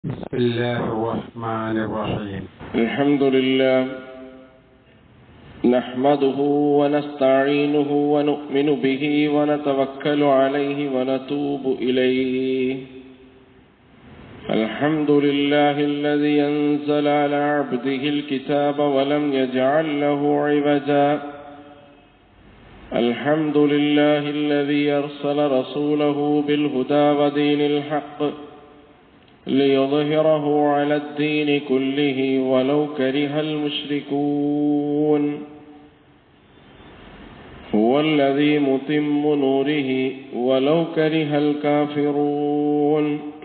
بسم الله الرحمن الرحيم الحمد لله نحمده ونستعينه ونؤمن به ونتوكل عليه ونتوب إليه الحمد لله الذي أنزل على عبده الكتاب ولم يجعل له عوجا الحمد لله الذي أرسل رسوله بالهدى ودين الحق ليظهره على الدين كله ولو كره المشركون هو الذي متم نوره ولو كره الكافرون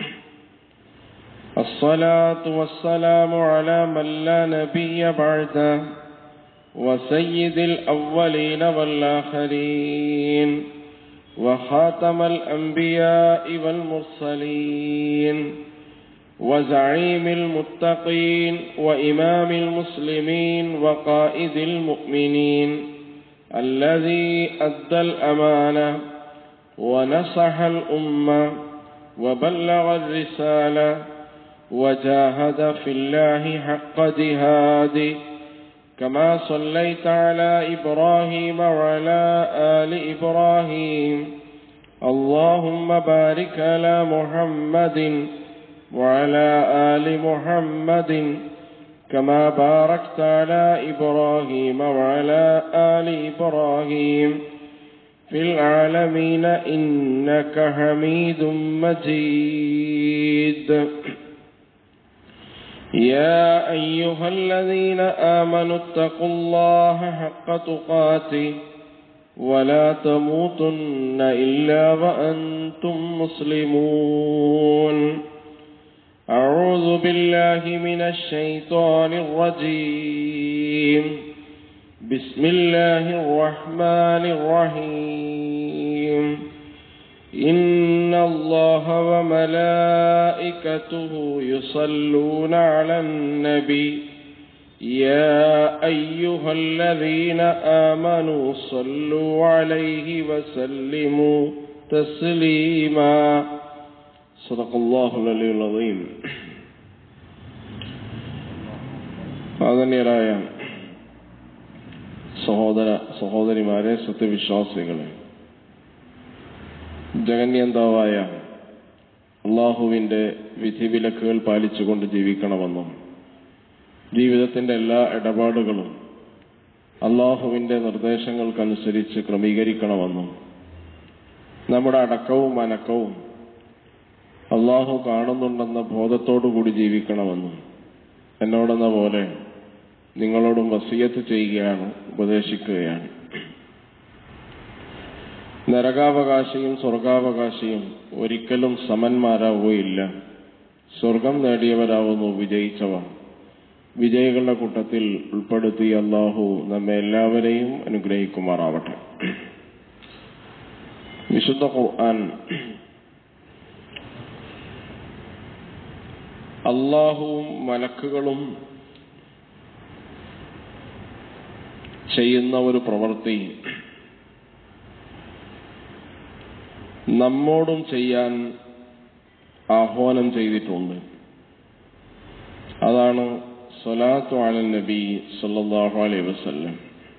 الصلاة والسلام على من لا نبي بعده وسيد الأولين والآخرين وخاتم الأنبياء والمرسلين وزعيم المتقين وإمام المسلمين وقائد المؤمنين الذي أدى الأمانة ونصح الأمة وبلغ الرسالة وجاهد في الله حق جهاده كما صليت على إبراهيم وعلى آل إبراهيم اللهم بارك على محمد وعلى آل محمد كما باركت على إبراهيم وعلى آل إبراهيم في العالمين إنك حميد مجيد يا أيها الذين آمنوا اتقوا الله حق تقاته ولا تموتن إلا وأنتم مسلمون أعوذ بالله من الشيطان الرجيم بسم الله الرحمن الرحيم إن الله وملائكته يصلون على النبي يا أيها الذين آمنوا صلوا عليه وسلموا تسليما صدق الله العلي العظيم ആദരണീയരായ സഹോദര സഹോദരിമാരെ സത്യവിശ്വാസികളെ ജഗന്യന്താവായ അള്ളാഹുവിന്റെ വിധിവിലക്കുകൾ പാലിച്ചുകൊണ്ട് ജീവിക്കണമെന്നും ജീവിതത്തിന്റെ എല്ലാ ഇടപാടുകളും അള്ളാഹുവിന്റെ നിർദ്ദേശങ്ങൾക്കനുസരിച്ച് ക്രമീകരിക്കണമെന്നും നമ്മുടെ അടക്കവും അനക്കവും അള്ളാഹു കാണുന്നുണ്ടെന്ന ബോധത്തോടുകൂടി ജീവിക്കണമെന്നും എന്നോടെന്ന പോലെ നിങ്ങളോടും വസീയത്ത് ചെയ്യുകയാണ് ഉപദേശിക്കുകയാണ് നരകാവകാശിയും സ്വർഗാവകാശിയും ഒരിക്കലും സമന്മാരാവുകയില്ല സ്വർഗം നേടിയവരാവുന്നു വിജയിച്ചവർ വിജയികളുടെ കൂട്ടത്തിൽ ഉൾപ്പെടുത്തി അള്ളാഹു നമ്മെ എല്ലാവരെയും അനുഗ്രഹിക്കുമാറാവട്ടെ വിശുദ്ധ ഖുർആൻ അള്ളാഹുവും മലക്കുകളും ചെയ്യുന്ന ഒരു പ്രവൃത്തി നമ്മോടും ചെയ്യാൻ ആഹ്വാനം ചെയ്തിട്ടുണ്ട് അതാണ് സലാത്തു അലൻ നബി സല്ലാഹു അലൈ വസ്ല്ലം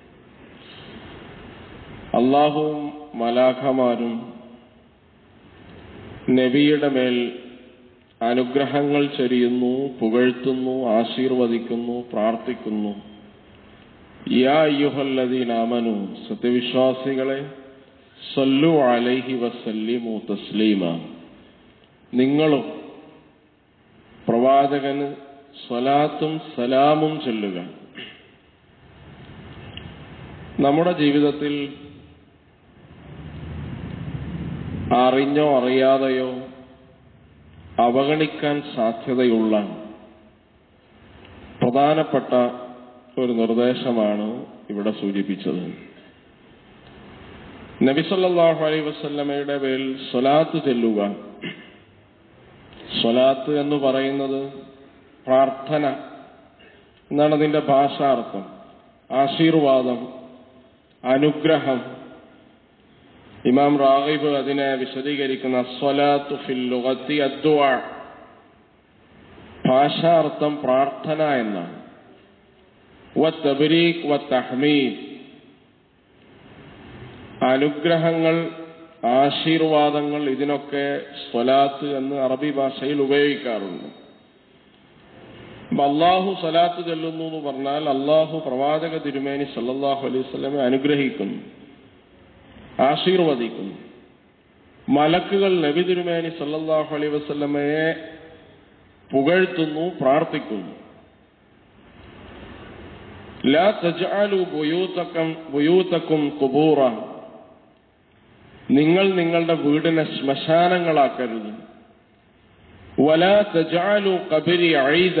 അള്ളാഹുവും മലാഖമാരും നബിയുടെ മേൽ അനുഗ്രഹങ്ങൾ ചൊരിയുന്നു പുകഴ്ത്തുന്നു ആശീർവദിക്കുന്നു പ്രാർത്ഥിക്കുന്നു യാ അയ്യുഹല്ലദീനാമനു സത്യവിശ്വാസികളെ സല്ലു അലൈഹി വസല്ലിമു തസ്ലീമ നിങ്ങളും പ്രവാചകന് സ്വലാത്തും സലാമും ചൊല്ലുക നമ്മുടെ ജീവിതത്തിൽ അറിഞ്ഞോ അറിയാതെയോ അവഗണിക്കാൻ സാധ്യതയുള്ള പ്രധാനപ്പെട്ട ഒരു നിർദ്ദേശമാണ് ഇവിടെ സൂചിപ്പിച്ചത് നബിസല്ലാഹു അലൈ വസ്ല്ലമയുടെ പേരിൽ സ്വലാത്ത് ചെല്ലുക സ്വലാത്ത് എന്ന് പറയുന്നത് പ്രാർത്ഥന എന്നാണ് അതിന്റെ ഭാഷാർത്ഥം ആശീർവാദം അനുഗ്രഹം ഇമാം റാഗിബ് അതിനെ വിശദീകരിക്കുന്ന സ്വലാത്തു ഫിൽ ലുഗത്തി അദ്ദുആ ഭാഷാർത്ഥം പ്രാർത്ഥന എന്നാണ് വത്തബരീഖ് വത്തഹ്മീദ് അനുഗ്രഹങ്ങൾ ആശീർവാദങ്ങൾ ഇതിനൊക്കെ സ്വലാത്ത് എന്ന് അറബി ഭാഷയിൽ ഉപയോഗിക്കാറുണ്ട് അപ്പൊ അള്ളാഹു സ്വലാത്ത് ചെല്ലുന്നു എന്ന് പറഞ്ഞാൽ അള്ളാഹു പ്രവാചക തിരുമേനി സല്ലല്ലാഹു അലൈഹി വസല്ലമെ അനുഗ്രഹിക്കുന്നു ആശീർവദിക്കുന്നു മലക്കുകൾ നബി തിരുമേനി സല്ലല്ലാഹു അലൈഹി വസല്ലമയെ പുകഴ്ത്തുന്നു പ്രാർത്ഥിക്കുന്നു ലാ തജ്അലു ബുയൂതകം ബുയൂതക്കും ഖുബൂറ നിങ്ങൾ നിങ്ങളുടെ വീടിനെ ശ്മശാനങ്ങളാക്കരുത് വലാ തജാലു കബരി അഴീത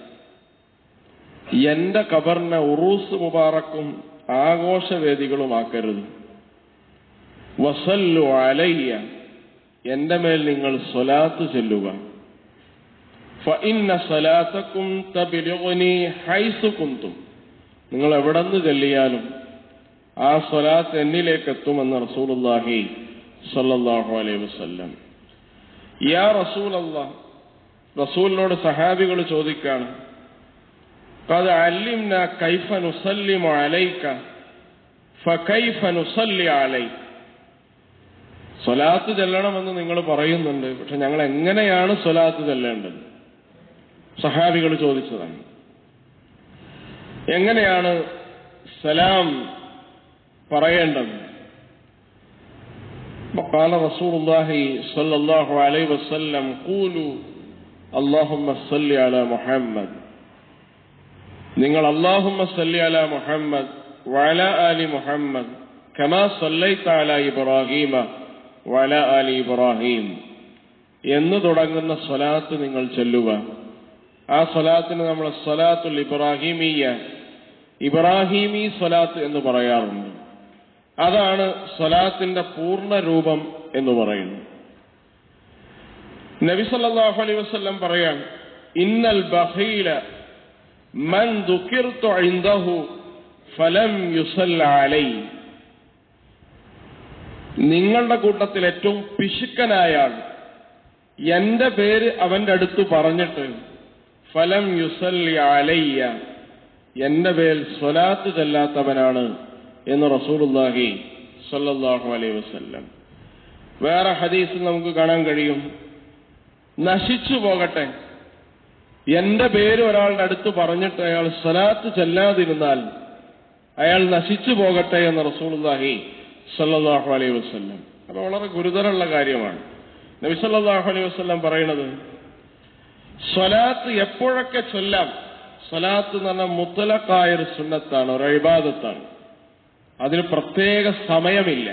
എന്റെ കബറിനെ ഉറൂസ് മുബാറക്കും ആഘോഷവേദികളുമാക്കരുത് വസല്ലു അലയ്യ എന്റെ മേൽ നിങ്ങൾ സ്വലാത്ത് ചെല്ലുക ഫഇന്ന സലാത്തക്കും തബിലുഗനി ഹൈസു കുന്തും നിങ്ങൾ എവിടെന്ന് ചെല്ലിയാലും ആ സ്വലാത്ത് എന്നിലേക്ക് എത്തുമെന്ന് റസൂലുള്ളാഹി സല്ലല്ലാഹു അലൈഹി വസല്ലം യാ റസൂലല്ലാ റസൂലിനോട് സഹാബികൾ ചോദിക്കാണ് قد علمنا كيف نسلم عليك فكيف نصلي عليك സ്വലാത്ത് ചെല്ലണമെന്ന് നിങ്ങൾ പറയുന്നുണ്ട് പക്ഷെ ഞങ്ങൾ എങ്ങനെയാണ് സ്വലാത്ത് ചെല്ലേണ്ടത് സഹാബികൾ ചോദിച്ചതാണ് എങ്ങനെയാണ് സലാം പറയേണ്ടത് قال رسول الله صلى الله عليه وسلم قولوا اللهم صل على محمد നിങ്ങൾ اللهم صل على محمد وعلى آل محمد كما صليت على إبراهيم وعلى آل إبراهيم എന്ന് തുടങ്ങുന്ന സ്വലാത്ത് നിങ്ങൾ ചൊല്ലുക ആ സ്വലാത്തിന് നമ്മൾ സ്വലാത്തുൽ ഇബ്രാഹിമീയ ഇബ്രാഹിമി സ്വലാത്ത് എന്ന് പറയാറുണ്ട് അതാണ് സ്വലാത്തിന്റെ പൂർണ്ണ രൂപം എന്ന് പറയുന്നു നബി സല്ലല്ലാഹു അലൈഹി വസല്ലം പറയാൻ ഇന്നൽ ബഖീല മൻ ദുഖിർതു ഇൻദഹു ഫലം യുസല്ല അലൈ നിങ്ങളുടെ കൂട്ടത്തിൽ ഏറ്റവും പിശുക്കനായ ആൾ എന്റെ പേര് അവന്റെ അടുത്ത് പറഞ്ഞിട്ട് ഫലം യുസല്ലി അലയ്യ എന്റെ പേരിൽ സ്വലാത്ത് ചെല്ലാത്തവനാണ് എന്ന് റസൂലുള്ളാഹി സല്ലല്ലാഹു അലൈഹി വസല്ലം വേറെ ഹദീസിൽ നമുക്ക് കാണാൻ കഴിയും നശിച്ചു പോകട്ടെ എന്റെ പേര് ഒരാളുടെ അടുത്ത് പറഞ്ഞിട്ട് അയാൾ സ്വലാത്ത് ചെല്ലാതിരുന്നാൽ അയാൾ നശിച്ചു പോകട്ടെ എന്ന് റസൂലുള്ളാഹി സല്ലല്ലാഹു അലൈഹി വസല്ലം അത് വളരെ ഗുരുതരമുള്ള കാര്യമാണ് നബി സല്ലല്ലാഹു അലൈഹി വസല്ലം പറയുന്നത് സ്വലാത്ത് എപ്പോഴൊക്കെ ചൊല്ലാം സ്വലാത്ത് എന്ന് പറഞ്ഞാൽ മുത്തലക്കായ ഒരു സുന്നത്താണ് ഒരു ഇബാദത്താണ് അതിന് പ്രത്യേക സമയമില്ല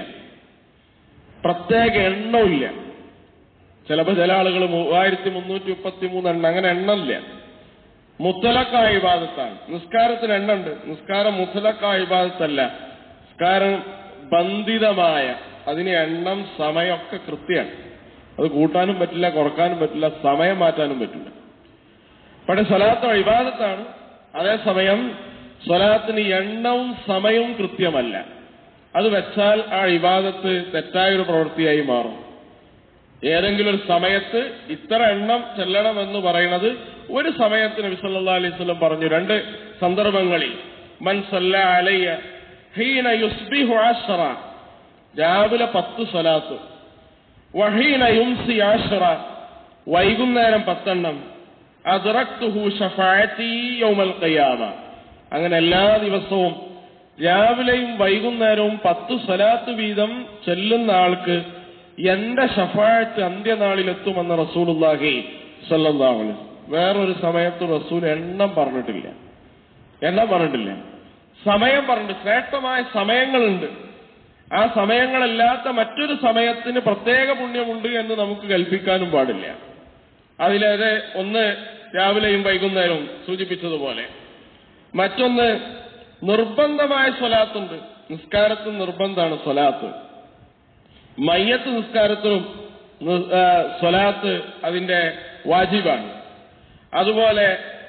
പ്രത്യേക എണ്ണമില്ല ചിലപ്പോൾ ചില ആളുകൾ മൂവായിരത്തി മുന്നൂറ്റി മുപ്പത്തി മൂന്ന് എണ്ണ അങ്ങനെ എണ്ണമില്ല മുത്തലക്കായ ഇബാദത്താണ് നിസ്കാരത്തിന് എണ്ണുണ്ട് നിസ്കാരം മുത്തലക്കായ ഇബാദത്തല്ല നിസ്കാരം ബന്ധിതമായ അതിന് എണ്ണം സമയമൊക്കെ കൃത്യമാണ് അത് കൂട്ടാനും പറ്റില്ല കുറക്കാനും പറ്റില്ല സമയം മാറ്റാനും പറ്റില്ല പക്ഷെ സ്വലാത്ത് ഇബാദത്താണ് അതേസമയം സ്വലാത്തിന് എണ്ണവും സമയവും കൃത്യമല്ല അത് വെച്ചാൽ ആ ഇബാദത്ത് തെറ്റായൊരു പ്രവൃത്തിയായി മാറും ഏതെങ്കിലും ഒരു സമയത്ത് ഇത്ര എണ്ണം ചെല്ലണമെന്ന് പറയുന്നത് ഒരു സമയത്ത് നബി സല്ലല്ലാഹു അലൈഹി വസല്ലം പറഞ്ഞു രണ്ട് സന്ദർഭങ്ങളിൽ മൻ സല്ല അലയ്യ ഹീന യുസ്ബിഹു അശ്റ രാവിലെ പത്ത് സ്വലാത്ത് വഹീന യുംസി ആശ്റ വൈകുന്നേരം പത്തെണ്ണം അദ്റക്തുഹു ഷഫാഅത്തി യൗമൽ ഖിയാമ അങ്ങനെ എല്ലാ ദിവസവും രാവിലെയും വൈകുന്നേരവും പത്ത് സ്വലാത്ത് വീതം ചെല്ലുന്ന ആൾക്ക് എന്റെ ഷഫായത്ത് അന്ത്യനാളിലെത്തുമെന്ന് റസൂലുള്ളാഹി സല്ലല്ലാഹു അലൈഹി വേറൊരു സമയത്ത് റസൂൽ എണ്ണം പറഞ്ഞിട്ടില്ല എണ്ണം പറഞ്ഞിട്ടില്ല സമയം പറഞ്ഞിട്ട് ശ്രേഷ്ഠമായ സമയങ്ങളുണ്ട് ആ സമയങ്ങളല്ലാത്ത മറ്റൊരു സമയത്തിന് പ്രത്യേക പുണ്യമുണ്ട് എന്ന് നമുക്ക് കൽപ്പിക്കാനും പാടില്ല അതിലേറെ ഒന്ന് രാവിലെയും വൈകുന്നേരവും സൂചിപ്പിച്ചതുപോലെ മറ്റൊന്ന് നിർബന്ധമായ സ്വലാത്തുണ്ട് നിസ്കാരത്തിന് നിർബന്ധമാണ് സ്വലാത്ത് മയ്യത്ത് നിസ്കാരത്തിനും നി- ആ, സ്വലാത്ത് അതിന്റെ വാജിബാണ് അതുപോലെ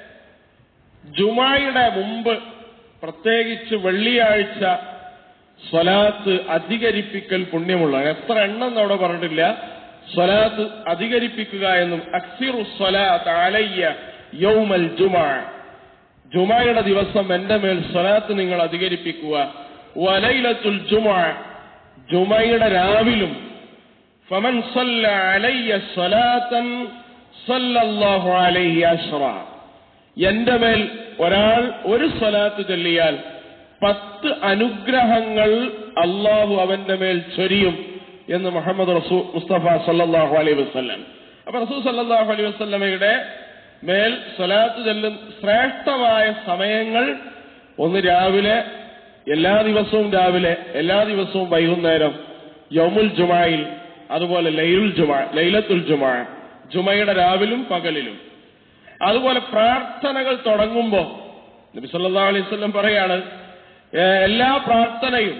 ജുമായുടെ മുമ്പ് പ്രത്യേകിച്ച് വെള്ളിയാഴ്ച സ്വലാത്ത് അധികരിപ്പിക്കൽ പുണ്യമുള്ള എത്ര എണ്ണം എന്ന് അവിടെ പറഞ്ഞിട്ടില്ല സ്വലാത്ത് അധികരിപ്പിക്കുക എന്നും അക്സിറു സ്വലാത്ത് അലയ്യ യൗമൽ ജുമാ ജുമായുടെ ദിവസം എന്റെ മേൽ സ്വലാത്ത് നിങ്ങൾ അധികരിപ്പിക്കുക വലൈലത്തുൽ ജുമാ ജുമയുടെ രാവിലും ഫമൻ സല്ല അലയ്യ സ്വലാത്തൻ സല്ലല്ലാഹു അലൈഹി അശ്റ എന്റെ മേൽ ഒരാൾ ഒരു സ്വലാത്ത് ചൊല്ലിയാൽ പത്ത് അനുഗ്രഹങ്ങൾ അള്ളാഹു അവന്റെ മേൽ ചൊരിയും എന്ന് മുഹമ്മദ് റസൂ മുസ്തഫ സല്ലല്ലാഹു അലൈഹി വസല്ലം അപ്പൊ റസൂ സല്ലല്ലാഹു അലൈഹി വസല്ലമയുടെ മേൽ സ്വലാത്ത് ചെല്ലും ശ്രേഷ്ഠമായ സമയങ്ങൾ ഒന്ന് രാവിലെ എല്ലാ ദിവസവും രാവിലെ എല്ലാ ദിവസവും വൈകുന്നേരം യൗമുൽ ജുമായിൽ അതുപോലെ ലൈലുൽ ജുമാ ലൈലത്തുൽ ജുമാ ജുമയുടെ രാവിലും പകലിലും അതുപോലെ പ്രാർത്ഥനകൾ തുടങ്ങുമ്പോ നബി സല്ലല്ലാഹു അലൈഹി വസല്ലം പറയാണ് ഏഹ് എല്ലാ പ്രാർത്ഥനയും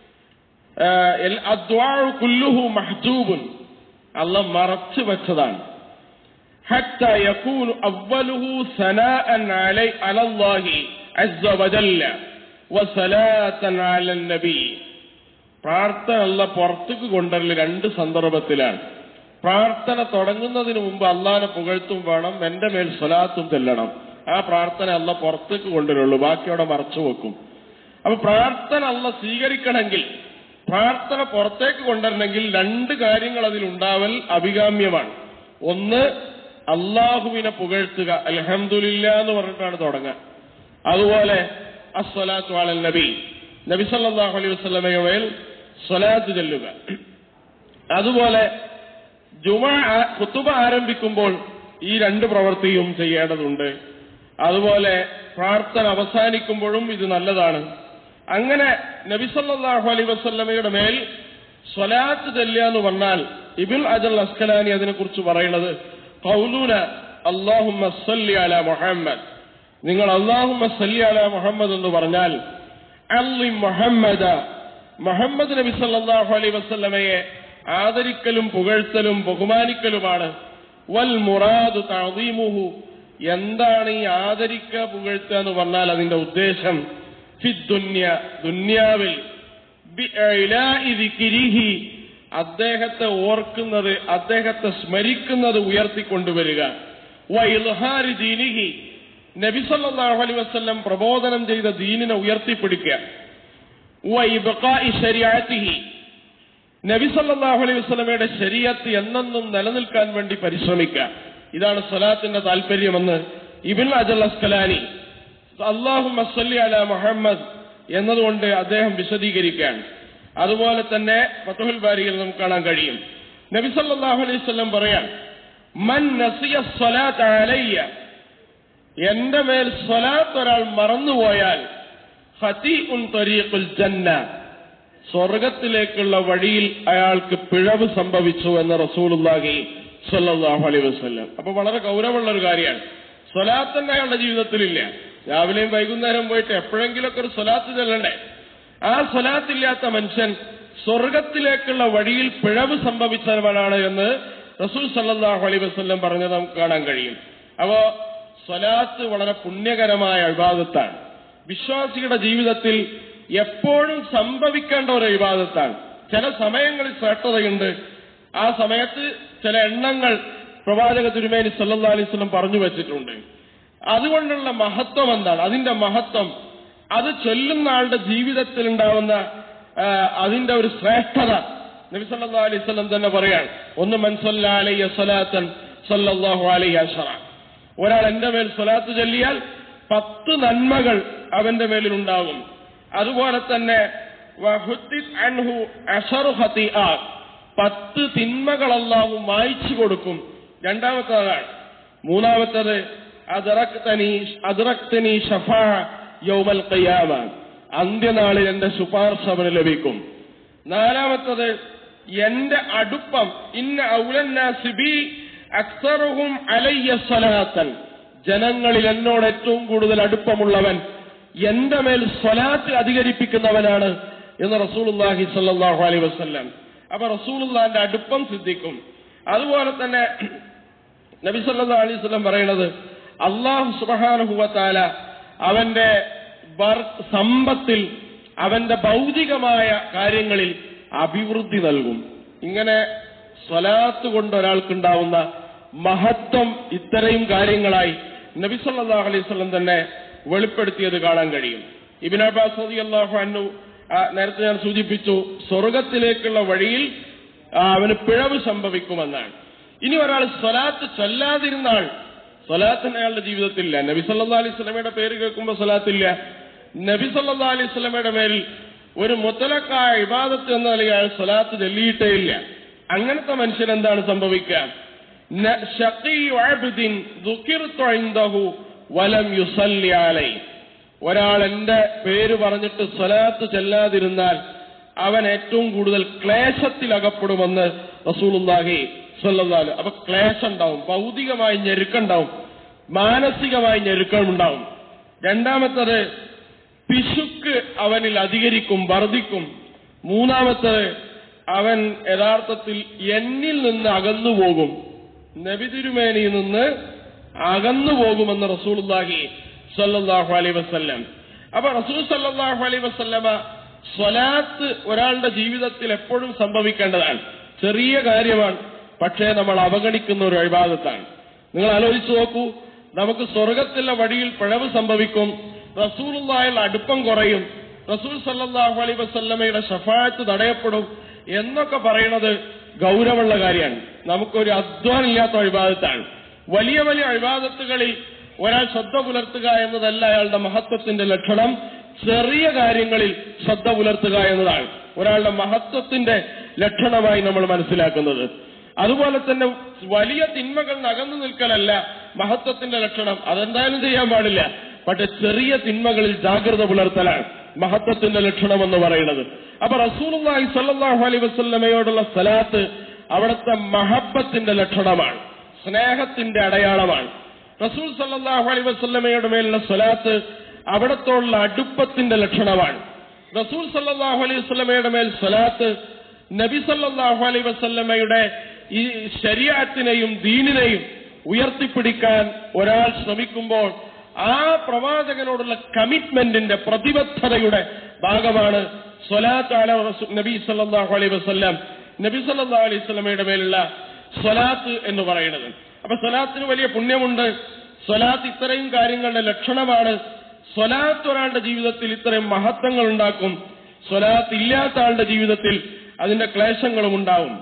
ഏഹ് എൽ- അദ്വാഉ കുല്ലുഹു മഹ്ജൂബുൻ അല്ല മറച്ചു വെച്ചതാണ് حتى يكون أوله ثناء علي على الله عز وجل وصلاة على النبي പ്രാർത്ഥന അല്ല പുറത്തേക്ക് കൊണ്ടുവരല് രണ്ട് സന്ദർഭത്തിലാണ് പ്രാർത്ഥന തുടങ്ങുന്നതിന് മുമ്പ് അള്ളാനെ പുകഴ്ത്തും വേണം എന്റെ മേൽ സ്വലാത്തും ചെല്ലണം ആ പ്രാർത്ഥന അല്ല പുറത്തേക്ക് കൊണ്ടുവരുള്ളൂ ബാക്കി അവിടെ മറച്ചു വെക്കും അപ്പൊ പ്രാർത്ഥന അല്ല സ്വീകരിക്കണമെങ്കിൽ പ്രാർത്ഥന പുറത്തേക്ക് കൊണ്ടുവരണമെങ്കിൽ രണ്ട് കാര്യങ്ങൾ അതിലുണ്ടാവൽ അഭികാമ്യമാണ് ഒന്ന് അള്ളാഹുവിനെ പുകഴ്ത്തുക അൽഹംദുലില്ല എന്ന് പറഞ്ഞിട്ടാണ് തുടങ്ങുക അതുപോലെ അസ്വലാത്തു അലൽ നബി നബി സല്ലല്ലാഹു അലൈഹി വസല്ലമയുടെ മേൽ സ്വലാത്ത് ചെല്ലുക അതുപോലെ ജുമ കുത്തുബ ആരംഭിക്കുമ്പോൾ ഈ രണ്ട് പ്രവൃത്തിയും ചെയ്യേണ്ടതുണ്ട് അതുപോലെ പ്രാർത്ഥന അവസാനിക്കുമ്പോഴും ഇത് നല്ലതാണ് അങ്ങനെ നബി സല്ലല്ലാഹു അലൈഹി വസല്ലമയുടെ മേൽ സ്വലാത്ത് ചെല്ലുക എന്ന് പറഞ്ഞാൽ ഇബിൻ അജൽ അസ്കലാനി അതിനെക്കുറിച്ച് പറയുന്നത് കൗലൂന അള്ളാഹുമ്മ സല്ലി അല മുഹമ്മദ് നിങ്ങൾ അള്ളാഹുമ്മ സല്ലി അല മുഹമ്മദ് എന്ന് പറഞ്ഞാൽ അല്ലി മുഹമ്മദ മുഹമ്മദ് നബി സല്ലല്ലാഹു അലൈഹി വസല്ലമയെ ആദരിക്കലും പുകഴ്ത്തലും ബഹുമാനിക്കലുമാണ് വൽ മുറാദു തഅദീമുഹു എന്താണ് ഈ ആദരിക്കുക പുകഴ്ത്തുക എന്ന് പറഞ്ഞാൽ അതിന്റെ ഉദ്ദേശം ഫിദ്ദുന്യ ദുന്യാവിൽ ബിഇലാഇ ദിക്രിഹി അദ്ദേഹത്തെ ഓർക്കുന്നത് അദ്ദേഹത്തെ സ്മരിക്കുന്നത് ഉയർത്തിക്കൊണ്ടുവരിക വൈൽഹാരി ദീനിഹി നബി സല്ലല്ലാഹു അലൈഹി വസല്ലം പ്രബോധനം ചെയ്ത ദീനിനെ ഉയർത്തിപ്പിടിക്കുക വൈബഖാഇ ശരീഅത്തിഹി നബി സല്ലല്ലാഹു അലൈഹി വസല്ലമയുടെ ശരീഅത്ത് എന്നെന്നും നിലനിൽക്കാൻ വേണ്ടി പരിശ്രമിക്കുക ഇതാണ് സ്വലാത്തിന്റെ താല്പര്യമെന്ന് ഇബിൻ അജൽ അസ്കലാനി അള്ളാഹുമ്മ സല്ലി അല മുഹമ്മദ് എന്നതുകൊണ്ട് അദ്ദേഹം വിശദീകരിക്കുകയാണ് അതുപോലെ തന്നെ ഫതുഹുൽ ബാരിയിൽ നമുക്ക് കാണാൻ കഴിയും നബി സല്ലല്ലാഹു അലൈഹി വസല്ലം പറയാൻ മൻ നസിയ സ്വലാത്ത് അലയ്യ എന്റെ മേൽ സ്വലാത്ത് ഒരാൾ മറന്നുപോയാൽ ഫതീഉൻ തരീഖുൽ ജന്ന സ്വർഗത്തിലേക്കുള്ള വഴിയിൽ അയാൾക്ക് പിഴവ് സംഭവിച്ചു എന്ന് റസൂലുള്ളാഹി സ്വല്ലല്ലാഹു അലൈഹി വസല്ലം അപ്പൊ വളരെ ഗൗരവമുള്ള ഒരു കാര്യമാണ് സ്വലാത്ത് തന്നെ അയാളുടെ ജീവിതത്തിലില്ല രാവിലെയും വൈകുന്നേരം പോയിട്ട് എപ്പോഴെങ്കിലൊക്കെ ഒരു സ്വലാത്ത് ചെല്ലണ്ടേ ആ സ്വലാത്തില്ലാത്ത മനുഷ്യൻ സ്വർഗത്തിലേക്കുള്ള വഴിയിൽ പിഴവ് സംഭവിച്ചവനാണ് എന്ന് റസൂൽ സല്ലല്ലാഹു അലൈഹി വസല്ലം പറഞ്ഞത് നമുക്ക് കാണാൻ കഴിയും അപ്പോ സ്വലാത്ത് വളരെ പുണ്യകരമായ വിവാദത്താണ് വിശ്വാസിയുടെ ജീവിതത്തിൽ എപ്പോഴും സംഭവിക്കേണ്ട ഒരു വിവാദത്താണ് ചില സമയങ്ങളിൽ ശ്രേഷ്ഠതയുണ്ട് ആ സമയത്ത് ചില എണ്ണങ്ങൾ പ്രവാചക തിരുമേനി സല്ലല്ലാഹു അലൈഹി വസല്ലം പറഞ്ഞു വെച്ചിട്ടുണ്ട് അതുകൊണ്ടുള്ള മഹത്വം എന്താണ് അതിന്റെ മഹത്വം അത് ചൊല്ലുന്ന ആളുടെ ജീവിതത്തിൽ ഉണ്ടാവുന്ന ആ, അതിന്റെ ഒരു ശ്രേഷ്ഠത നബി സല്ലല്ലാഹു അലൈഹി വസല്ലം തന്നെ പറയാൻ ഒന്ന് മൻസല്ല അലൈഹി സ്വലാത്തൻ സല്ലല്ലാഹു അലൈഹി അഷറ ഒരാൾ എന്റെ മേൽ സ്വലാത്ത് ചൊല്ലിയാൽ പത്ത് നന്മകൾ അവന്റെ മേലിൽ ഉണ്ടാകും അതുപോലെ തന്നെ വഹുദ്ദിത് അൻഹു അഷറു ഖതീആത്ത്. പത്ത് തിന്മകൾ അല്ലാഹു മായ്ച്ചു കൊടുക്കും രണ്ടാമത്തേതാണ് മൂന്നാമത്തത് അദ്റക്തനി അദ്റക്തനി ഷഫാ യൗമൽ ഖിയാമ അന്ത്യനാളിൽ എന്റെ ശുപാർശ അവന് ലഭിക്കും നാലാമത്തത് എന്റെ അടുപ്പം ഇന്ന ഔലന്നാസിബി അക്സറുഹും അലയ്യ സ്വലാത്തൻ ജനങ്ങളിൽ എന്നോട് ഏറ്റവും കൂടുതൽ അടുപ്പമുള്ളവൻ എന്റെ മേൽ സ്വലാത്ത് അധികരിപ്പിക്കുന്നവനാണ് എന്ന് റസൂലുള്ളാഹി സ്വല്ലല്ലാഹു അലൈഹി വസല്ലം അപ്പൊ റസൂലുള്ളാന്റെ അടുപ്പം സിദ്ധിക്കും അതുപോലെ തന്നെ നബി സല്ലല്ലാഹു അലൈഹി വസല്ലം പറയുന്നത് അള്ളാഹു സുബ്ഹാനഹു വ തആല അവന്റെ വർ- സമ്പത്തിൽ അവന്റെ ഭൗതികമായ കാര്യങ്ങളിൽ അഭിവൃദ്ധി നൽകും ഇങ്ങനെ സ്വലാത്ത് കൊണ്ട് ഒരാൾക്കുണ്ടാവുന്ന മഹത്വം ഇത്രയും കാര്യങ്ങളായി നബി സല്ലല്ലാഹു അലൈഹി വസല്ലം തന്നെ വെളിപ്പെടുത്തിയത് കാണാൻ കഴിയും ഇബിൻ അബ്ബാസ് റളിയല്ലാഹു അൻഹു ആ, നേരത്തെ ഞാൻ സൂചിപ്പിച്ചു സ്വർഗത്തിലേക്കുള്ള വഴിയിൽ ആ, അവന് പിഴവ് സംഭവിക്കുമെന്നാണ് ഇനി ഒരാൾ സ്വലാത്ത് ചൊല്ലാതിരുന്നാൾ സ്വലാത്തിന് അയാളുടെ ജീവിതത്തിലില്ല നബി സല്ലാ അലൈഹി സ്വലമയുടെ പേര് കേൾക്കുമ്പോൾ സ്വലാത്തില്ല നബി സല്ലാ അലൈഹി സ്വലമയുടെ മേൽ ഒരു മുത്തലക്കായ ഇബാദത്ത് എന്ന നിലയിൽ അയാൾ സ്വലാത്ത് ചൊല്ലിയിട്ടേ ഇല്ല അങ്ങനത്തെ മനുഷ്യൻ എന്താണ് സംഭവിക്കുക ന- ശഖീഉ അബ്ദിൻ ദുഖിർതു ഇൻദഹു വലം യുസല്ലി അലൈഹി ഒരാൾ എന്റെ പേര് പറഞ്ഞിട്ട് സ്വലാത്ത് ചെല്ലാതിരുന്നാൽ അവൻ ഏറ്റവും കൂടുതൽ ക്ലേശത്തിൽ അകപ്പെടുമെന്ന് റസൂലുള്ളാഹി സ്വല്ലല്ലാഹു അപ്പൊ ക്ലേശം ഉണ്ടാവും ഭൗതികമായി ഞെരുക്കുണ്ടാവും മാനസികമായി ഞെരുക്കമുണ്ടാവും രണ്ടാമത്തത് പിശുക്ക് അവനിൽ അധികരിക്കും വർദ്ധിക്കും മൂന്നാമത്തത് അവൻ യഥാർത്ഥത്തിൽ എന്നിൽ നിന്ന് അകന്നു പോകും നബിതിരുമേനിയിൽ നിന്ന് അകന്നു പോകുമെന്ന് റസൂലുള്ളാഹി സല്ലല്ലാഹു അലൈഹി വസല്ലം അപ്പൊ റസൂൽ സല്ലല്ലാഹു അലൈഹി വസല്ലമ സ്വലാത്ത് ഒരാളുടെ ജീവിതത്തിൽ എപ്പോഴും സംഭവിക്കേണ്ടതാണ് ചെറിയ കാര്യമാണ് പക്ഷേ നമ്മൾ അവഗണിക്കുന്ന ഒരു അഴിബാദത്താണ് നിങ്ങൾ ആലോചിച്ചു നോക്കൂ നമുക്ക് സ്വർഗത്തിലെ വഴിയിൽ പിഴവ് സംഭവിക്കും റസൂലുള്ളായുള്ള അടുപ്പം കുറയും റസൂൽ സല്ലല്ലാഹു അലൈഹി വസല്ലമയുടെ ഷഫായത്ത് തടയപ്പെടും എന്നൊക്കെ പറയുന്നത് ഗൗരവമുള്ള കാര്യമാണ് നമുക്കൊരു അധ്വാനം ഇല്ലാത്ത അഴിബാദത്താണ് വലിയ വലിയ അഴിബാദത്തുകളിൽ ഒരാൾ ശ്രദ്ധ പുലർത്തുക എന്നതല്ല അയാളുടെ മഹത്വത്തിന്റെ ലക്ഷണം ചെറിയ കാര്യങ്ങളിൽ ശ്രദ്ധ പുലർത്തുക എന്നതാണ് ഒരാളുടെ മഹത്വത്തിന്റെ ലക്ഷണമായി നമ്മൾ മനസ്സിലാക്കുന്നത് അതുപോലെ തന്നെ വലിയ തിന്മകൾ അകന്നു നിൽക്കലല്ല മഹത്വത്തിന്റെ ലക്ഷണം അതെന്തായാലും ചെയ്യാൻ പാടില്ല പക്ഷെ ചെറിയ തിന്മകളിൽ ജാഗ്രത പുലർത്തലാണ് മഹത്വത്തിന്റെ ലക്ഷണം എന്ന് പറയുന്നത് അപ്പൊ റസൂലുള്ളാഹി സ്വല്ലല്ലാഹു അലൈഹി വസല്ലമയോടുള്ള സലാത്ത് അവിടുത്തെ മഹബത്തിന്റെ ലക്ഷണമാണ് സ്നേഹത്തിന്റെ അടയാളമാണ് റസൂൽ സല്ലല്ലാഹു അലൈഹി വസല്ലമയുടെ മേലുള്ള സ്വലാത്ത് അവിടത്തോടുള്ള അടുപ്പത്തിന്റെ ലക്ഷണമാണ് റസൂൽ സല്ലല്ലാഹു അലൈഹി വസല്ലമയുടെ മേൽ സ്വലാത്ത് നബി സല്ലല്ലാഹു അലൈഹി വസല്ലമയുടെ ഈ ശരീഅത്തിനെയും ദീനിനെയും ഉയർത്തിപ്പിടിക്കാൻ ഒരാൾ ശ്രമിക്കുമ്പോൾ ആ പ്രവാചകനോടുള്ള കമ്മിറ്റ്മെന്റിന്റെ പ്രതിബദ്ധതയുടെ ഭാഗമാണ് സ്വലാത്ത് അല റസൂ- നബി സല്ലല്ലാഹു അലൈഹി വസല്ലം നബി സല്ലല്ലാഹു അലൈഹി വസല്ലമയുടെ മേലുള്ള സ്വലാത്ത് എന്ന് പറയുന്നത് അപ്പൊ സ്വലാത്തിന് വലിയ പുണ്യമുണ്ട് സ്വലാത്ത് ഇത്രയും കാര്യങ്ങളുടെ ലക്ഷണമാണ് സ്വലാത്ത് ഒരാളുടെ ജീവിതത്തിൽ ഇത്രയും മഹത്വങ്ങൾ ഉണ്ടാക്കും സ്വലാത്ത് ഇല്ലാത്ത ആളുടെ ജീവിതത്തിൽ അതിന്റെ ക്ലേശങ്ങളും ഉണ്ടാവും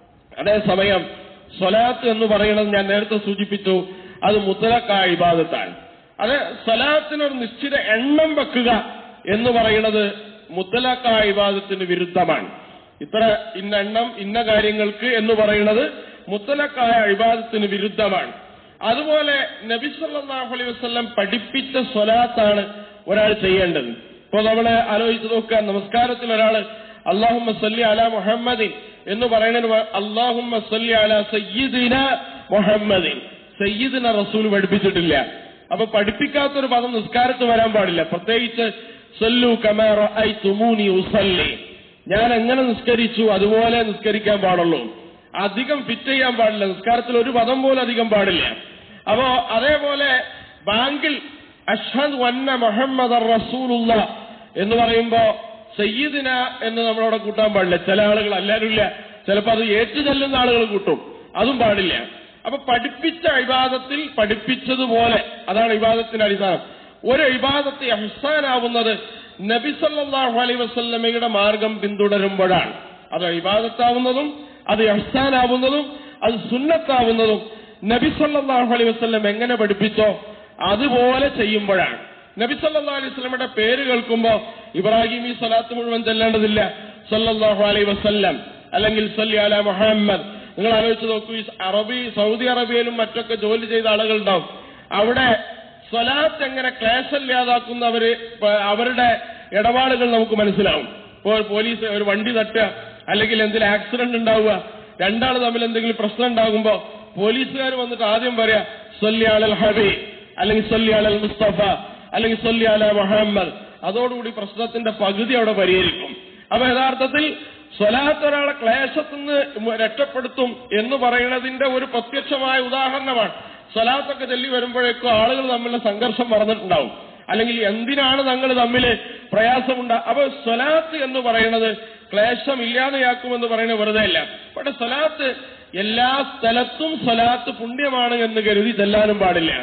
അതേസമയം സ്വലാത്ത് എന്ന് പറയുന്നത് ഞാൻ നേരത്തെ സൂചിപ്പിച്ചു അത് മുത്തലക്കായ ഇബാദത്താണ് അത് സ്വലാത്തിനൊരു നിശ്ചിത എണ്ണം വെക്കുക എന്ന് പറയുന്നത് മുത്തലക്കായ ഇബാദത്തിന് വിരുദ്ധമാണ് ഇത്ര ഇന്ന എണ്ണം ഇന്ന കാര്യങ്ങൾക്ക് എന്ന് പറയുന്നത് മുത്തലക്കായ ഇബാദത്തിന് വിരുദ്ധമാണ് അതുപോലെ നബി സല്ലല്ലാഹു അലൈഹി വസല്ലം പഠിപ്പിച്ച സ്വലാത്താണ് ഒരാൾ ചെയ്യേണ്ടത് ഇപ്പൊ നമ്മള് ആലോചിച്ച് നോക്കുക നമസ്കാരത്തിൽ ഒരാൾ അള്ളാഹുമ്മ സല്ലി അല മുഹമ്മദിൻ എന്ന് പറയുന്നതിന് അള്ളാഹുമ്മ സല്ലി അല സയ്യിദിന മുഹമ്മദിൻ സയ്യിദിന റസൂൽ പഠിപ്പിച്ചിട്ടില്ല അപ്പൊ പഠിപ്പിക്കാത്തൊരു പദം നിസ്കാരത്ത് വരാൻ പാടില്ല പ്രത്യേകിച്ച് സല്ലു കമാറ ഐ തുമൂനി ഉസല്ലി ഞാൻ എങ്ങനെ നിസ്കരിച്ചു അതുപോലെ നിസ്കരിക്കാൻ പാടുള്ളൂ അധികം ഫിറ്റ് ചെയ്യാൻ പാടില്ല നിസ്കാരത്തിൽ ഒരു പദം പോലും അധികം പാടില്ല അപ്പോ അതേപോലെ ബാങ്കിൽ അഷ്ഹദ് വന്ന മുഹമ്മദ് റസൂലുള്ള എന്ന് പറയുമ്പോ സയ്യിദിന എന്ന് നമ്മളവിടെ കൂട്ടാൻ പാടില്ല ചില ആളുകൾ എല്ലാവരും ഇല്ല ചിലപ്പോ അത് ഏറ്റു ചെല്ലുന്ന ആളുകൾ കൂട്ടും അതും പാടില്ല അപ്പൊ പഠിപ്പിച്ച ഇബാദത്തിൽ പഠിപ്പിച്ചതുപോലെ അതാണ് ഇബാദത്തിന്റെ അടിസ്ഥാനം ഒരു ഇബാദത്ത് അഹ്സാനാവുന്നത് നബി സല്ലല്ലാഹു അലൈഹി വസല്ലമയുടെ മാർഗം പിന്തുടരുമ്പോഴാണ് അത് ഇബാദത്താവുന്നതും അത് അഹ്സാനാവുന്നതും അത് സുന്നത്താവുന്നതും നബി സല്ലല്ലാഹു അലൈഹി വസല്ലം എങ്ങനെ പഠിപ്പിച്ചോ അതുപോലെ ചെയ്യുമ്പോഴാണ് നബി സല്ലല്ലാഹു അലൈഹി വസല്ലമയുടെ പേര് കേൾക്കുമ്പോ ഇബ്രാഹിം ഈ സ്വലാത്ത് മുഴുവൻ ചെല്ലേണ്ടതില്ല സല്ലല്ലാഹു അലൈഹി വസല്ലം അല്ലെങ്കിൽ സല്ലി അല മുഹമ്മദ് നിങ്ങൾ ആലോചിച്ച് നോക്കൂ ഈ അറബി സൗദി അറേബ്യയിലും മറ്റൊക്കെ ജോലി ചെയ്ത ആളുകളുണ്ടാവും അവിടെ സ്വലാത്ത് എങ്ങനെ ക്ലേശമില്ലാതാക്കുന്നവര് പ- അവരുടെ ഇടപാടുകൾ നമുക്ക് മനസ്സിലാവും ഇപ്പോൾ പോലീസ് ഒരു വണ്ടി തട്ടുക അല്ലെങ്കിൽ എന്തെങ്കിലും ആക്സിഡന്റ് ഉണ്ടാവുക രണ്ടാൾ തമ്മിൽ എന്തെങ്കിലും പ്രശ്നം ഉണ്ടാകുമ്പോ പോലീസുകാർ വന്നിട്ട് ആദ്യം പറയാ സല്ലി അലൽ ഹബീ അല്ലെങ്കിൽ സല്ലി അലൽ മുസ്തഫ അല്ലെങ്കിൽ സല്ലി അല മുഹമ്മദ് അതോടുകൂടി പ്രശ്നത്തിന്റെ പകുതി അവിടെ പരിഹരിക്കും അപ്പൊ യഥാർത്ഥത്തിൽ സ്വലാത്ത് ഒരാളെ ക്ലേശത്തുനിന്ന് രക്ഷപ്പെടുത്തും എന്ന് പറയുന്നതിന്റെ ഒരു പ്രത്യക്ഷമായ ഉദാഹരണമാണ് സ്വലാത്തൊക്കെ ചൊല്ലി വരുമ്പോഴേക്കും ആളുകൾ തമ്മിലുള്ള സംഘർഷം മറന്നിട്ടുണ്ടാവും അല്ലെങ്കിൽ എന്തിനാണ് തങ്ങൾ തമ്മിൽ പ്രയാസമുണ്ട അപ്പൊ സ്വലാത്ത് എന്ന് പറയുന്നത് ക്ലേശം ഇല്ലാതെയാക്കുമെന്ന് പറയുന്നത് വെറുതെ അല്ല പക്ഷെ സ്വലാത്ത് എല്ലാ സ്ഥലത്തും സ്വലാത്ത് പുണ്യമാണ് എന്ന് കരുതി ചെല്ലാനും പാടില്ല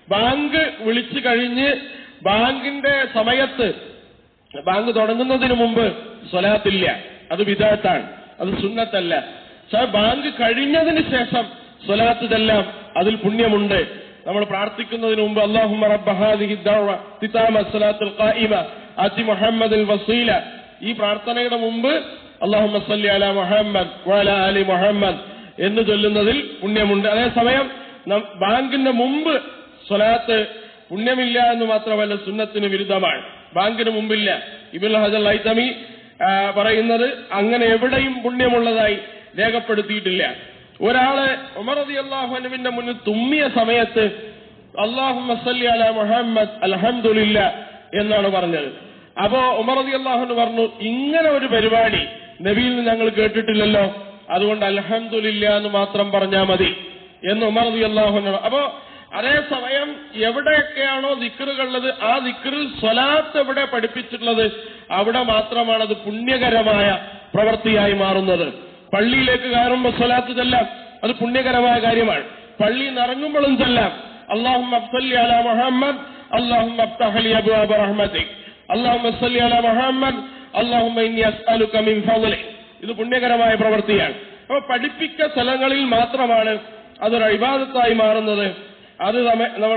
ബാങ്ക് വിളിച്ചു കഴിഞ്ഞ് ബാങ്കിന്റെ സമയത്ത് ബാങ്ക് തുടങ്ങുന്നതിന് മുമ്പ് സ്വലാത്തില്ല അത് വിദാത്താണ് അത് സുന്നത്തല്ല പക്ഷെ ബാങ്ക് കഴിഞ്ഞതിന് ശേഷം സ്വലാത്ത് ചെല്ലാം അതിൽ പുണ്യമുണ്ട് നമ്മൾ പ്രാർത്ഥിക്കുന്നതിന് മുമ്പ് അള്ളാഹുമ്മ റബ്ബ ഹാദിഹി ദഅവ തിതാമ സ്വലാത്തുൽ ഖായിമ ആതി മുഹമ്മദിൽ വസീല ഈ പ്രാർത്ഥനയുടെ മുമ്പ് അള്ളാഹുമ്മ സല്ലി അല മുഹമ്മദ് വഅല അലി മുഹമ്മദ് എന്ന് ചൊല്ലുന്നതിൽ പുണ്യമുണ്ട് അതേസമയം നം- ബാങ്കിന്റെ മുമ്പ് സ്വലാത്ത് പുണ്യമില്ല എന്ന് മാത്രമല്ല സുന്നത്തിന് വിരുദ്ധമാണ് ബാങ്കിന് മുമ്പില്ല ഇബുൽ ഹജൽ ഐതമി ആ, പറയുന്നത് അങ്ങനെ എവിടെയും പുണ്യമുള്ളതായി രേഖപ്പെടുത്തിയിട്ടില്ല ഒരാള് ഉമർ റതി അള്ളാഹുനുവിന്റെ മുന്നിൽ തുമ്മിയ സമയത്ത് അള്ളാഹു മസല്ലി അല മുഹമ്മദ് അൽഹംദുലില്ല എന്നാണ് പറഞ്ഞത് അപ്പോ ഉമർ റതി അള്ളാഹുന് പറഞ്ഞു ഇങ്ങനെ ഒരു പരിപാടി നബിയിൽ നിന്ന് ഞങ്ങൾ കേട്ടിട്ടില്ലല്ലോ അതുകൊണ്ട് അൽഹംദുലില്ല എന്ന് മാത്രം പറഞ്ഞാൽ മതി എന്ന് ഉമർ റതി അള്ളാഹുന് അപ്പോ അതേസമയം എവിടെയൊക്കെയാണോ ദിക്കറുകളുള്ളത് ആ ദിക്കറിൽ സ്വലാത്ത് എവിടെ പഠിപ്പിച്ചിട്ടുള്ളത് അവിടെ മാത്രമാണ് അത് പുണ്യകരമായ പ്രവൃത്തിയായി മാറുന്നത് പള്ളിയിലേക്ക് കയറുമ്പോൾ സ്വലാത്ത് ചെല്ലാം അത് പുണ്യകരമായ കാര്യമാണ് പള്ളിയിൽ നിന്ന് ഇറങ്ങുമ്പോഴും ചെല്ലാം അള്ളാഹു അബ്സല്ലി അല മുഹമ്മദ് അള്ളാഹു അബ്തഹലി അബുഅബ് റഹ്മത്തിക് അള്ളാഹു സല്ലി അല മുഹമ്മദ് അള്ളാഹു ഇന്നി അസ്അലുക മിൻ ഫضലിക് ഇത് പുണ്യകരമായ പ്രവൃത്തിയാണ് അപ്പൊ പഠിപ്പിക്ക സ്ഥലങ്ങളിൽ മാത്രമാണ് അതൊരു അഭിവാദത്തായി മാറുന്നത് അത് നമ്മൾ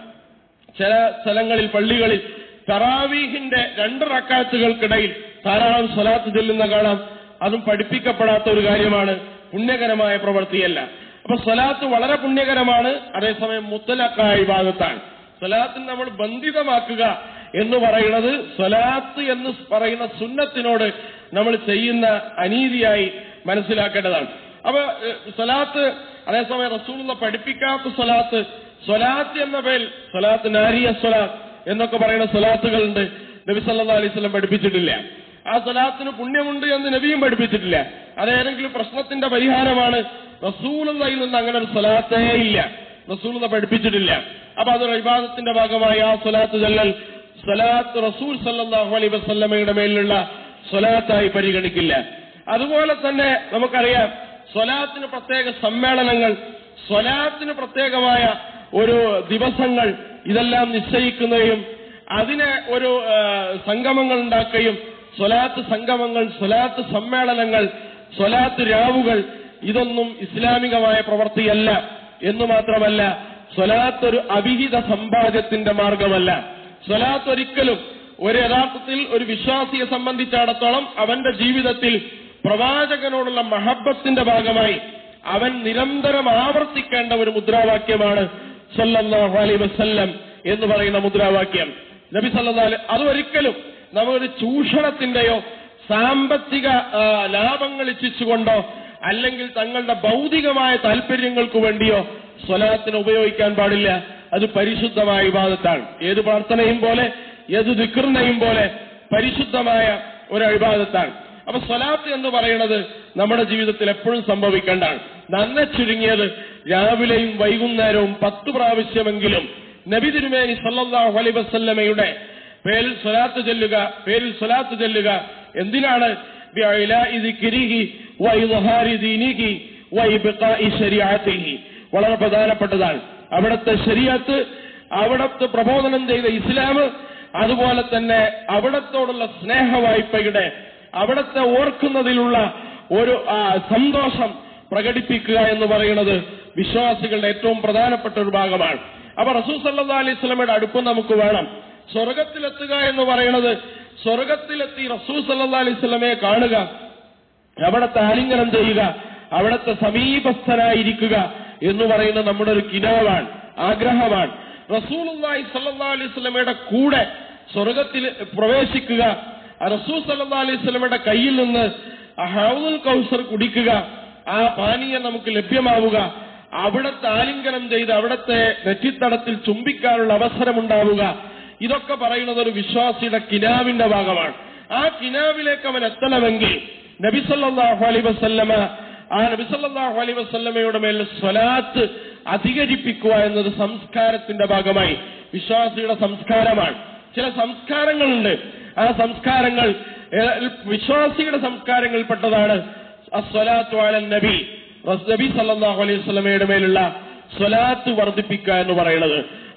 ചില സ്ഥലങ്ങളിൽ പള്ളികളിൽ തറാവീഹിന്റെ രണ്ട് റക്കാത്തുകൾക്കിടയിൽ ധാരാളം സ്വലാത്ത് ചെല്ലുന്ന കാണാം അതും പഠിപ്പിക്കപ്പെടാത്ത ഒരു കാര്യമാണ് പുണ്യകരമായ പ്രവൃത്തിയല്ല അപ്പൊ സ്വലാത്ത് വളരെ പുണ്യകരമാണ് അതേസമയം മുത്തലക്കായ വിഭാഗത്താണ് സ്വലാത്തിന് നമ്മൾ ബന്ധിതമാക്കുക എന്ന് പറയുന്നത് സ്വലാത്ത് എന്ന് പറയുന്ന സുന്നത്തിനോട് നമ്മൾ ചെയ്യുന്ന അനീതിയായി മനസ്സിലാക്കേണ്ടതാണ് അപ്പൊ ഏഹ്, സ്വലാത്ത് അതേസമയം റസൂലുള്ള പഠിപ്പിക്കാത്ത സ്വലാത്ത് സ്വലാത്ത് എന്ന പേരിൽ സ്വലാത്ത് നാരിയ സ്വലാത്ത് എന്നൊക്കെ പറയുന്ന സ്വലാത്തുകളുണ്ട് നബി സല്ലല്ലാഹു അലൈഹി വസല്ലം പഠിപ്പിച്ചിട്ടില്ല ആ സ്വലാത്തിന് പുണ്യമുണ്ട് എന്ന് നബിയും പഠിപ്പിച്ചിട്ടില്ല അതേതെങ്കിലും പ്രശ്നത്തിന്റെ പരിഹാരമാണ് റസൂലുള്ളയിൽ നിന്ന് അങ്ങനെ ഒരു സ്വലാത്തേ ഇല്ല റസൂലുള്ള പഠിപ്പിച്ചിട്ടില്ല അപ്പൊ അതൊരു വിവാദത്തിന്റെ ഭാഗമായി ആ സ്വലാത്ത് ചെല്ലൽ സ്വലാത്ത് റസൂൽ സല്ലല്ലാഹു അലൈഹി വസല്ലമയുടെ മേലിലുള്ള സ്വലാത്തായി പരിഗണിക്കില്ല അതുപോലെ തന്നെ നമുക്കറിയാം സ്വലാത്തിന് പ്രത്യേക സമ്മേളനങ്ങൾ സ്വലാത്തിന് പ്രത്യേകമായ ഒരു ദിവസങ്ങൾ ഇതെല്ലാം നിശ്ചയിക്കുന്നതും അതിനെ ഒരു ആ, സംഗമങ്ങൾ ഉണ്ടാക്കുകയും സ്വലാത്ത് സംഗമങ്ങൾ സ്വലാത്ത് സമ്മേളനങ്ങൾ സ്വലാത്ത് രാവുകൾ ഇതൊന്നും ഇസ്ലാമികമായ പ്രവൃത്തിയല്ല എന്ന് മാത്രമല്ല സ്വലാത്ത് ഒരു അവിഹിത സമ്പാദ്യത്തിന്റെ മാർഗമല്ല സ്വലാത്ത് ഒരിക്കലും ഒരു യഥാർത്ഥത്തിൽ ഒരു വിശ്വാസിയെ സംബന്ധിച്ചിടത്തോളം അവന്റെ ജീവിതത്തിൽ പ്രവാചകനോടുള്ള മഹബത്തിന്റെ ഭാഗമായി അവൻ നിരന്തരം ആവർത്തിക്കേണ്ട ഒരു മുദ്രാവാക്യമാണ് സല്ലല്ലാഹു അലൈഹി വസല്ലം എന്ന് പറയുന്ന മുദ്രാവാക്യം നബി സല്ലല്ലാഹു അലൈഹി അതൊരിക്കലും നമുക്കൊരു ചൂഷണത്തിന്റെയോ സാമ്പത്തിക ആ, ലാഭങ്ങൾ ഇച്ഛിച്ചുകൊണ്ടോ അല്ലെങ്കിൽ തങ്ങളുടെ ഭൗതികമായ താല്പര്യങ്ങൾക്ക് വേണ്ടിയോ സ്വലാത്തിന് ഉപയോഗിക്കാൻ പാടില്ല അത് പരിശുദ്ധമായ വിവാദത്താണ് ഏത് പ്രാർത്ഥനയും പോലെ ഏത് ദിക്കറിനെയും പോലെ പരിശുദ്ധമായ ഒരു അഴിബാദത്താണ് അപ്പൊ സ്വലാത്ത് എന്ന് പറയുന്നത് നമ്മുടെ ജീവിതത്തിൽ എപ്പോഴും സംഭവിക്കേണ്ടതാണ് നന്നെ ചുരുങ്ങിയത് രാവിലെയും വൈകുന്നേരവും പത്ത് പ്രാവശ്യമെങ്കിലും നബി തിരുമേനി സല്ലല്ലാഹു അലൈഹി വസല്ലമയുടെ പേരിൽ സ്വലാത്ത് ചെല്ലുക പേരിൽ സ്വലാത്ത് ചെല്ലുക എന്തിനാണ് ബിഇലാഇ ദിക്രിഹി വഇദ്ഹാരി ദീനിഹി വഇബ്ഖാഇ ശരീഅത്തിഹി വളരെ പ്രധാനപ്പെട്ടതാണ് അവിടുത്തെ ശരീഅത്ത് അവിടത്തെ പ്രബോധനം ചെയ്ത ഇസ്ലാം അതുപോലെ തന്നെ അവിടത്തോടുള്ള സ്നേഹവായ്പയുടെ അവിടത്തെ ഓർക്കുന്നതിലുള്ള ഒരു ആ, സന്തോഷം പ്രകടിപ്പിക്കുക എന്ന് പറയുന്നത് വിശ്വാസികളുടെ ഏറ്റവും പ്രധാനപ്പെട്ട ഒരു ഭാഗമാണ് അപ്പൊ റസൂൽ സല്ലാ അലൈഹി സ്വലമയുടെ അടുപ്പം നമുക്ക് വേണം സ്വർഗത്തിലെത്തുക എന്ന് പറയുന്നത് സ്വർഗത്തിലെത്തി റസൂൽ സല്ലാ അലൈഹി സ്വലമയെ കാണുക അവിടത്തെ ആലിംഗനം ചെയ്യുക അവിടത്തെ സമീപസ്ഥനായിരിക്കുക എന്ന് പറയുന്ന നമ്മുടെ ഒരു കിനാവാണ് ആഗ്രഹമാണ് റസൂലുള്ളാഹി സല്ലല്ലാഹു അലൈഹി വസല്ലമയുടെ കൂടെ സ്വർഗത്തിൽ പ്രവേശിക്കുക ആ റസൂൽ സല്ലല്ലാഹു അലൈഹി വസല്ലമയുടെ കയ്യിൽ നിന്ന് ആ ഹൗദുൽ കൗസർ കുടിക്കുക ആ പാനീയം നമുക്ക് ലഭ്യമാവുക അവിടത്തെ ആലിംഗനം ചെയ്ത് അവിടത്തെ നെറ്റിത്തടത്തിൽ ചുംബിക്കാനുള്ള അവസരമുണ്ടാവുക ഇതൊക്കെ പറയുന്നത് ഒരു വിശ്വാസിയുടെ കിനാവിന്റെ ഭാഗമാണ് ആ കിനാവിലേക്ക് അവൻ എത്തണമെങ്കിൽ നബിസല്ലാഹു അലൈ വസല്ലമ ആ നബിസല്ലാഹു അലൈ വസല്ലമയുടെ മേൽ സ്വലാത്ത് അധികരിപ്പിക്കുക എന്നത് സംസ്കാരത്തിന്റെ ഭാഗമായി വിശ്വാസിയുടെ സംസ്കാരമാണ് ചില സംസ്കാരങ്ങളുണ്ട് ആ സംസ്കാരങ്ങൾ ഏ- വിശ്വാസിയുടെ സംസ്കാരങ്ങളിൽപ്പെട്ടതാണ് അസ്വലാത്തു അലൻ നബി റസ് നബി സല്ലല്ലാഹു അലൈഹി വസല്ലമയുടെ മേലുള്ള സ്വലാത്ത് വർദ്ധിപ്പിക്കുക എന്ന് പറയുന്നത്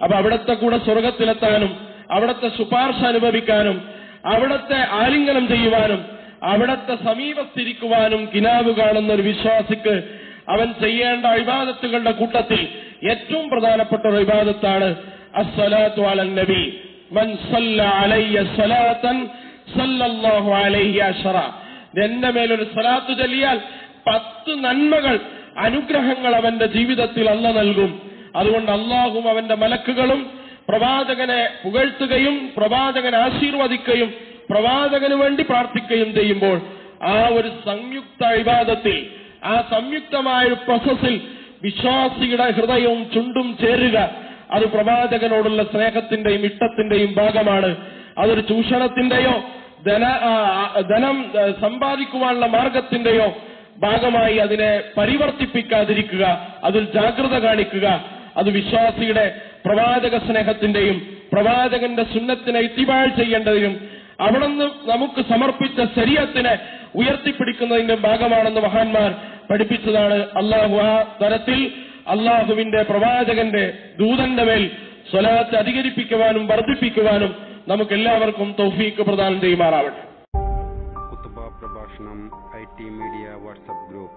അപ്പൊ അവിടത്തെ കൂടെ സ്വർഗത്തിലെത്താനും അവിടത്തെ ശുപാർശ അനുഭവിക്കാനും അവിടത്തെ ആലിംഗനം ചെയ്യുവാനും അവിടത്തെ സമീപത്തിരിക്കുവാനും കിനാവ് കാണുന്ന ഒരു വിശ്വാസിക്ക് അവൻ ചെയ്യേണ്ട അഭിബാദത്തുകളുടെ കൂട്ടത്തിൽ ഏറ്റവും പ്രധാനപ്പെട്ട ഒരു അഭിബാദത്താണ് അസ്സലാത്തു അലൻ നബി മൻ സല്ല അലയ്യ സലാത്തൻ സല്ലല്ലാഹു അലൈഹി അഷറ എന്റെ മേലൊരു സലാത്ത് ചൊല്ലിയാൽ പത്ത് നന്മകൾ അനുഗ്രഹങ്ങൾ അവന്റെ ജീവിതത്തിൽ അല്ല നൽകും അതുകൊണ്ട് അള്ളാഹും അവന്റെ മലക്കുകളും പ്രവാചകനെ പുകഴ്ത്തുകയും പ്രവാചകനെ ആശീർവദിക്കുകയും പ്രവാചകന് വേണ്ടി പ്രാർത്ഥിക്കുകയും ചെയ്യുമ്പോൾ ആ ഒരു സംയുക്ത വിവാദത്തിൽ ആ സംയുക്തമായ ഒരു പ്രോസസ്സിൽ വിശ്വാസിയുടെ ഹൃദയവും ചുണ്ടും ചേരുക അത് പ്രവാചകനോടുള്ള സ്നേഹത്തിന്റെയും ഇഷ്ടത്തിന്റെയും ഭാഗമാണ് അതൊരു ചൂഷണത്തിന്റെയോ ധന ആ, ധനം ആ, സമ്പാദിക്കുവാനുള്ള മാർഗത്തിന്റെയോ ഭാഗമായി അതിനെ പരിവർത്തിപ്പിക്കാതിരിക്കുക അതിൽ ജാഗ്രത കാണിക്കുക അത് വിശ്വാസിയുടെ പ്രവാചക സ്നേഹത്തിന്റെയും പ്രവാചകന്റെ സുന്നത്തിനെ ഇത്തിബാൾ ചെയ്യേണ്ടതിനും അവിടുന്ന് നമുക്ക് സമർപ്പിച്ച ശരീരത്തിനെ ഉയർത്തിപ്പിടിക്കുന്നതിന്റെ ഭാഗമാണെന്ന് മഹാന്മാർ പഠിപ്പിച്ചതാണ് അള്ളാഹു ആ തരത്തിൽ അള്ളാഹുവിന്റെ പ്രവാചകന്റെ ദൂതന്റെ മേൽ സ്വലാത്ത് അധികരിപ്പിക്കുവാനും വർദ്ധിപ്പിക്കുവാനും നമുക്ക് എല്ലാവർക്കും തൗഫീക്ക് പ്രദാനം ചെയ്യുമാറാവട്ടെ കുത്തുബ പ്രഭാഷണം I T media WhatsApp group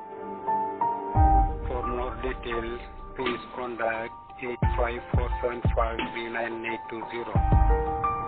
for more details please contact eight five four seven five three nine eight two zero